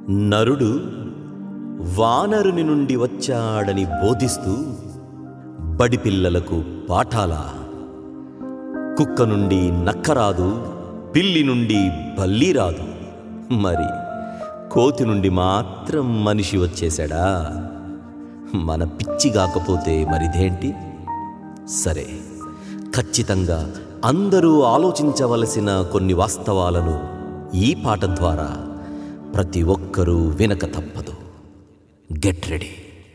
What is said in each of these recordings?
నరుడు వానరుని నుండి వచ్చాడని బోధిస్తూ బడిపిల్లలకు పాఠాలా కుక్క నుండి నక్క రాదు పిల్లి నుండి బల్లి రాదు మరి కోతి నుండి మాత్రం మనిషి వచ్చేశాడా మన పిచ్చి కాకపోతే మరిదేంటి సరే ఖచ్చితంగా అందరూ ఆలోచించవలసిన కొన్ని వాస్తవాలను ఈ పాట ద్వారా ప్రతి ఒక్కరూ వినక తప్పదు గెట్ రెడీ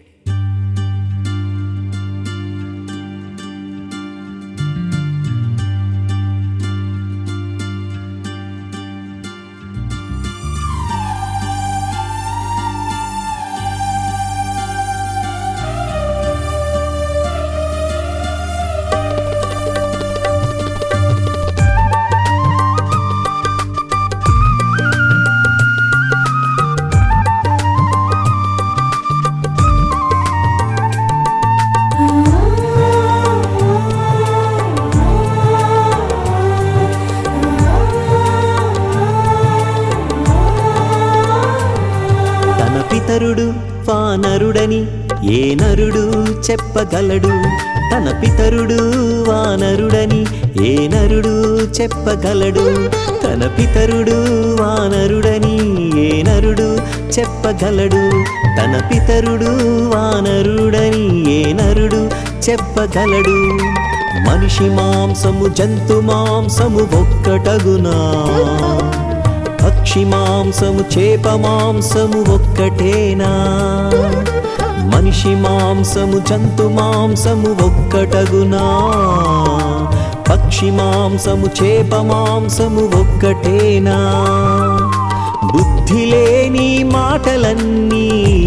తన పితరుడు వానరుడని ఏ నరుడు చెప్పగలడు తన పితరుడు వానరుడని ఏ నరుడు చెప్పగలడు తన పితరుడు వానరుడని ఏ నరుడు చెప్పగలడు తన పితరుడు వానరుడని ఏ నరుడు చెప్పగలడు మనిషి మాంసము జంతు మాంసము ఒక్కటగునా పక్షి మాంసము చేప మాంసము ఒక్కటేనా మనిషి మాంసము జంతు మాంసము ఒక్కటగునా పక్షి మాంసము చేప మాంసము ఒక్కటేనా బుద్ధి లేని మాటలన్నీ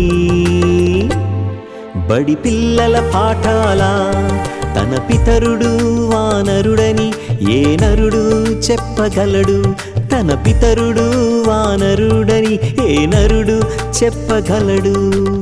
బడి పిల్లల పాఠాల తన పితరుడు వానరుడని ఏ నరుడు చెప్పగలడు తన పితరుడు వానరుడని ఏ నరుడు చెప్పగలడు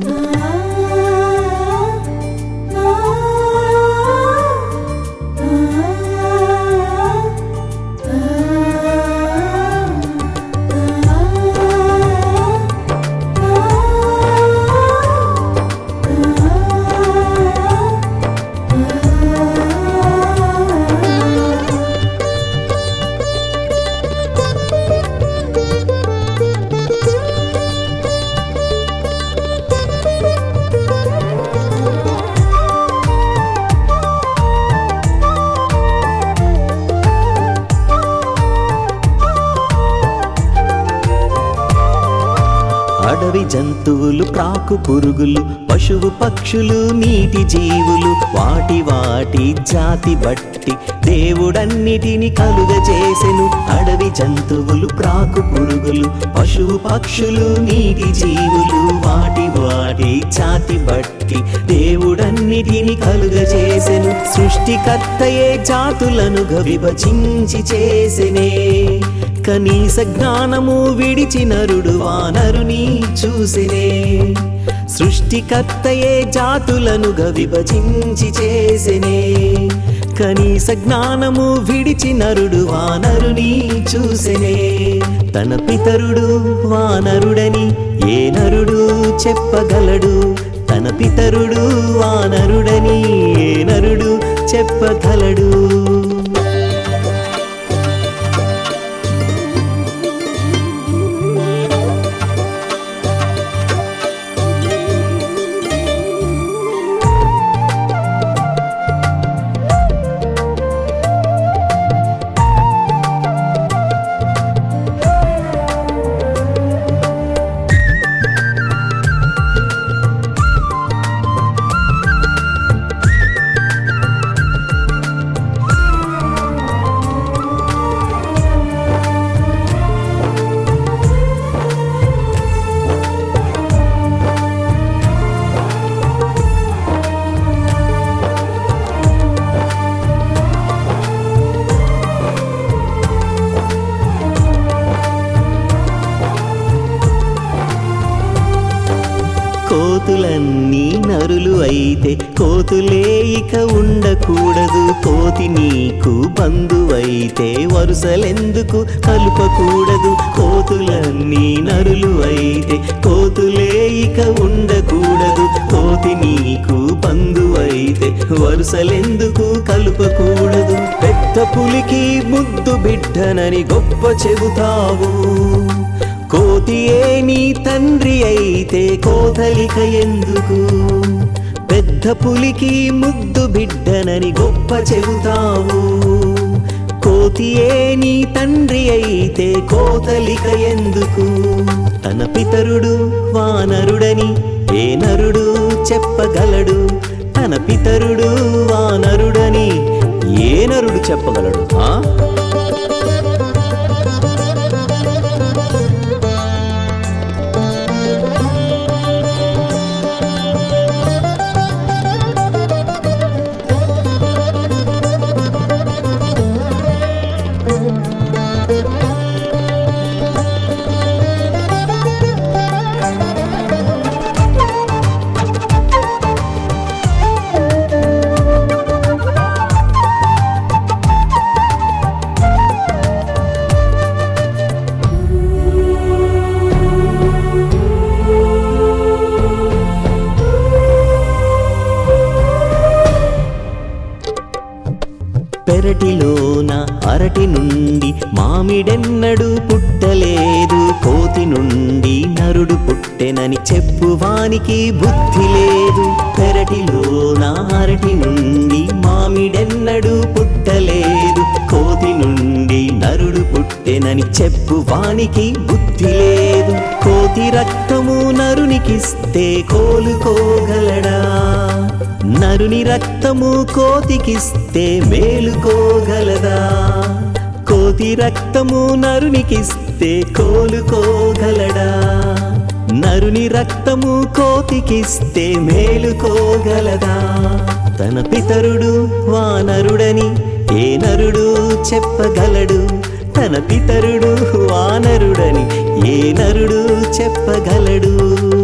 అడవి జంతువులు ప్రాకు పురుగులు పశువు పక్షులు నీటి జీవులు వాటి వాటి జాతి బట్టి దేవుడన్నిటిని కలుగజేసెను అడవి జంతువులు ప్రాకు పురుగులు పశువు పక్షులు నీటి జీవులు వాటి వాటి జాతి బట్టి దేవుడన్నిటిని కలుగజేసెను సృష్టికర్తయే జాతులను విభజించి చేసెనే కనీస జ్ఞానము విడిచి నరుడు వానరుని చూసినే సృష్టికర్తయే జాతులను విభజించి చేసినే కనీస జ్ఞానము విడిచి నరుడు వానరుని చూసినే తన పితరుడు వానరుడని ఏ నరుడు చెప్పగలడు తన పితరుడు వానరుడని ఏ నరుడు చెప్పగలడు కోతులన్నీ నరులు అయితే కోతులే ఇక ఉండకూడదు కోతి నీకు బంధువైతే వరుసలెందుకు కలుపకూడదు కోతులన్నీ నరులు అయితే కోతులే ఇక ఉండకూడదు కోతి నీకు బంధువైతే వరుసలెందుకు కలుపకూడదు పెద్ద పులికి ముద్దు బిడ్డనని గొప్ప చెబుతావు కోతియే నీ తండ్రి అయితే కోతలిక ఎందుకు పెద్ద పులికి ముద్దు బిడ్డనని గొప్ప చెబుతావు కోతియే నీ తండ్రి అయితే కోతలిక ఎందుకు తన పితరుడు వానరుడని ఏ నరుడు చెప్పగలడు తన పితరుడు వానరుడని ఏ నరుడు చెప్పగలడు ఆ పెరటిలోన అరటి నుండి మామిడెన్నడు పుట్టలేదు కోతి నుండి నరుడు పుట్టెనని చెప్పువానికి బుద్ధి లేదు పెరటిలోన అరటి నుండి మామిడెన్నడు పుట్టలేదు కోతి నుండి నరుడు పుట్టెనని చెప్పువానికి బుద్ధి లేదు కోతి రక్తము నరునికిస్తే కోలుకోగలడా నరుని రక్తము కోతికిస్తే మేలుకోగలదా కోతి రక్తము నరునికిస్తే కోలుకోగలడా నరుని రక్తము కోతికిస్తే మేలుకోగలదా తన పితరుడు వానరుడని ఏ నరుడు చెప్పగలడు తన పితరుడు వానరుడని ఏ నరుడు చెప్పగలడు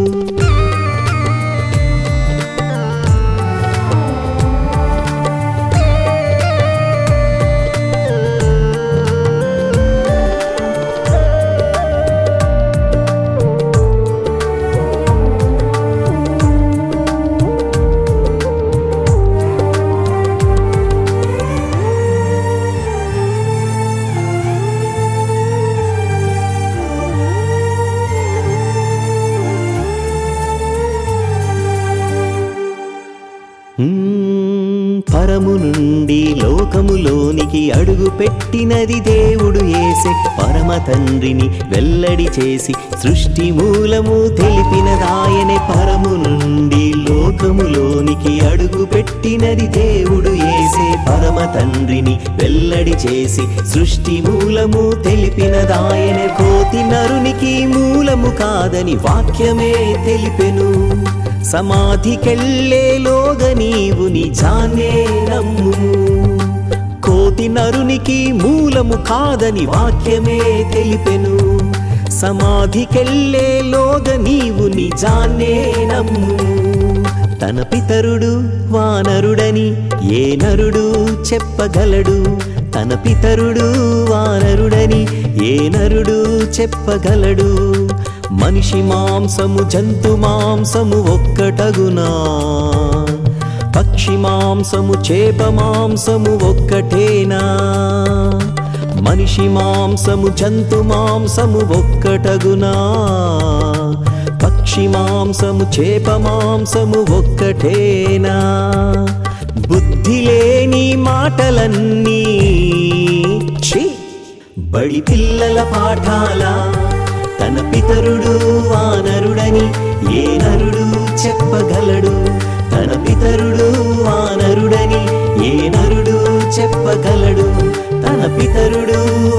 మ్మ్, పరము నుండి లోకములోనికి అడుగు పెట్టినది దేవుడు ఏసే పరమ తండ్రిని వెల్లడి చేసి సృష్టి మూలము తెలిపినదాయనే పరము నుండి లోకములోనికి అడుగు పెట్టినది దేవుడు ఏసే పరమ తండ్రిని వెల్లడి చేసి సృష్టి మూలము తెలిపినదాయనే కోతి నరునికి మూలము కాదని వాక్యమే తెలిపెను సమాధికెళ్ళేలోగ నీవు నిజాన్నే నమ్ము కోతి నరునికి మూలము కాదని వాక్యమే తెలిపెను సమాధికెళ్ళేలోగ నీవు నిజాన్నే నమ్ము తన పితరుడు వానరుడని ఏ నరుడు చెప్పగలడు తన పితరుడు వానరుడని ఏ నరుడు చెప్పగలడు మనిషి మాంసము జంతు మాంసము ఒక్కటగునా పక్షి మాంసము చేప మాంసము ఒక్కటేనా మనిషి మాంసము జంతు మాంసము ఒక్కటగునా పక్షి మాంసము చేప మాంసము ఒక్కటేనా బుద్ధి లేని మాటలన్నీ ఛీ! బడి పిల్లల పాఠాల తన పితరుడు వానరుడని ఏ నరుడు చెప్పగలడు తన పితరుడు వానరుడని ఏ నరుడు చెప్పగలడు తన పితరుడు